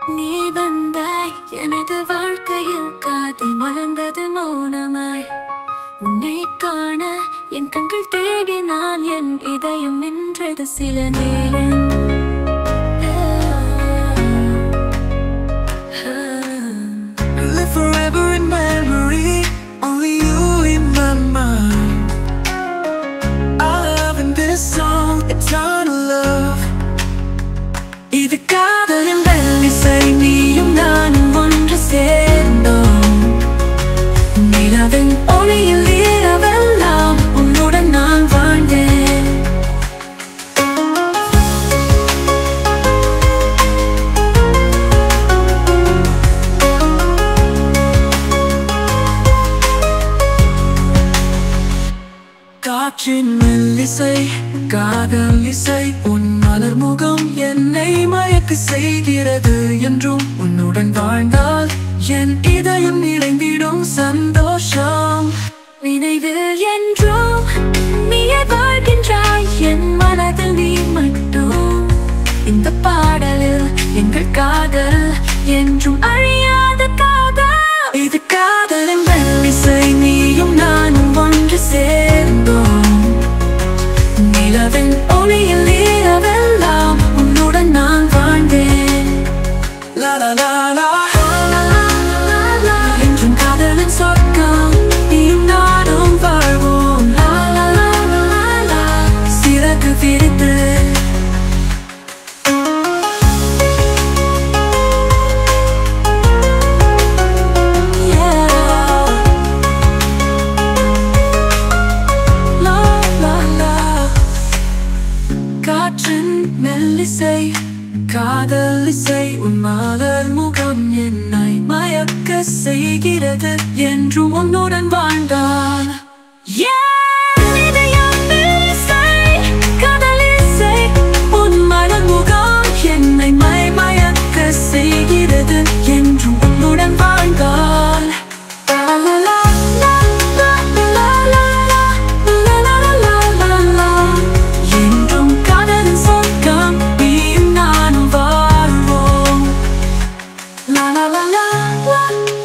நீ வந்தாய் எனது வாழ்க்கையில் காதல் மலர்ந்தது மௌனமாய் உன்னை காண என் கண்கள் தேடினான் என் இதயம் நின்றது சில நேரம் Live forever in memory, only you in my mind. Our love in this song, eternal love. இது காதலின் வெள்ளிசை நீயும் நானும் ஒன்று சேர்ந்தோம் நிலவின் ஒளியில் இரவெல்லாம் உன்னுடன் நான் வாழ்ந்தேன் காற்றின் மெல்லிசை காதல் இசை உன் மலர் முகம் என்னை மயக்க செய்கிறது என்றும் உன்னுடன் வாழ்ந்தால் என் இதயம் நிறைந்திடும் சந்தோஷம் நினைவில் என்றும் நீயே வாழ்கின்றாய் என் மனதில் நீ மட்டும் இந்த பாடலில் எங்கள் காதல் என்றும் அழியாத காதல் இது காதலின் மெல்லிசை நீயும் நானும் ஒன்று சேர்ந்தோம் நிலவின் ஒளியில் இரவெல்லாம் உன்னுடன் நான் வாழ்ந்தேன் லா லா லா லா என்றும் காதலின் சொர்க்கம் நீயும் நானும் வாழ்வோம் லா லா லா லா லா சிறகு விரித்து Yeah. La la la காற்றின் மெல்லிசை காதல் இசை உன் மலர் முகம் என்னை மயக்க செய்கிறது என்றும் உன்னுடன் வாழ்ந்தான் இதயம் மெல்லிசை, காதல் இசை, உன் மலர் முகம் என்னை மை மயக்க செய்கிறது என்றும் உன்னுடன் வாழ்ந்தான் லா லா லா லா லா லா லா லா லா லா லா லா என்றும் காதலின் சொர்க்கம் நீயும் நானும் வாழ்வோம் லா லா லா லா லா